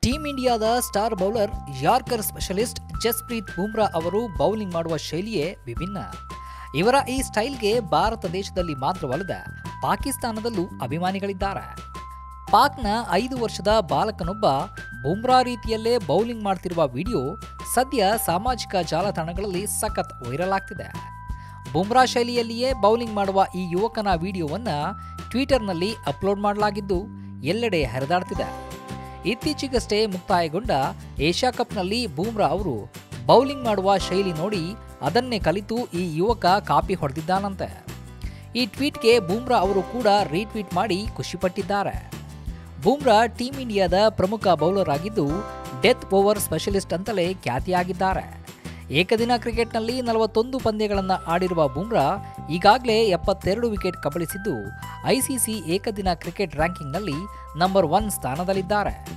team ಇಂಡಿಯಾದ star bowler yorker specialist Jasprit Bumrah ಅವರು bowling ಮಾಡುವ ಶೈಲಿಯೇ ವಿಭಿನ್ನ ಇವರ ಈ ಸ್ಟೈಲ್ಗೆ ಭಾರತ ದೇಶದಲ್ಲಿ ಮಾತ್ರವಲ್ಲದ ಪಾಕಿಸ್ತಾನದಲ್ಲೂ ಅಭಿಮಾನಿಗಳಿದ್ದಾರೆ ಪಾಕ್ನ ಐದು ವರ್ಷದ ಬಾಲಕನೊಬ್ಬ ಬುಮ್ರಾ ರೀತಿಯಲ್ಲೇ ಬೌಲಿಂಗ್ ಮಾಡ್ತಿರುವ ವಿಡಿಯೋ ಸದ್ಯ ಸಾಮಾಜಿಕ ಜಾಲತಾಣಗಳಲ್ಲಿ ಸಖತ್ ವೈರಲ್ ಆಗ್ತಿದೆ ಬುಮ್ರಾ ಶೈಲಿಯಲ್ಲಿಯೇ ಬೌಲಿಂಗ್ ಮಾಡುವ ಈ ಯುವಕನ ವಿಡಿಯೋವನ್ನ ಟ್ವಿಟರ್ನಲ್ಲಿ ಅಪ್ಲೋಡ್ ಮಾಡಲಾಗಿದ್ದು ಎಲ್ಲೆಡೆ ಹರಿದಾಡ್ತಿದೆ ಇತ್ತೀಚೆಗಷ್ಟೇ ಮುಕ್ತಾಯಗೊಂಡ ಏಷ್ಯಾ ಕಪ್ನಲ್ಲಿ ಬೂಮ್ರಾ ಅವರು ಬೌಲಿಂಗ್ ಮಾಡುವ ಶೈಲಿ ನೋಡಿ ಅದನ್ನೇ ಕಲಿತು ಈ ಯುವಕ ಕಾಪಿ ಹೊಡೆದಿದ್ದಾನಂತೆ ಈ ಟ್ವೀಟ್ಗೆ ಬೂಮ್ರಾ ಅವರು ಕೂಡ ರೀಟ್ವೀಟ್ ಮಾಡಿ ಖುಷಿಪಟ್ಟಿದ್ದಾರೆ ಬೂಮ್ರಾ ಟೀಂ ಇಂಡಿಯಾದ ಪ್ರಮುಖ ಬೌಲರ್ ಆಗಿದ್ದು ಡೆತ್ ಓವರ್ ಸ್ಪೆಷಲಿಸ್ಟ್ ಅಂತಲೇ ಖ್ಯಾತಿಯಾಗಿದ್ದಾರೆ ಏಕದಿನ ಕ್ರಿಕೆಟ್ನಲ್ಲಿ ನಲವತ್ತೊಂದು ಪಂದ್ಯಗಳನ್ನು ಆಡಿರುವ ಬೂಮ್ರಾ ಈಗಾಗಲೇ ಎಪ್ಪತ್ತೆರಡು ವಿಕೆಟ್ ಕಬಳಿಸಿದ್ದು ಐಸಿಸಿ ಏಕದಿನ ಕ್ರಿಕೆಟ್ ರ್ಯಾಂಕಿಂಗ್ನಲ್ಲಿ ನಂಬರ್ ಒನ್ ಸ್ಥಾನದಲ್ಲಿದ್ದಾರೆ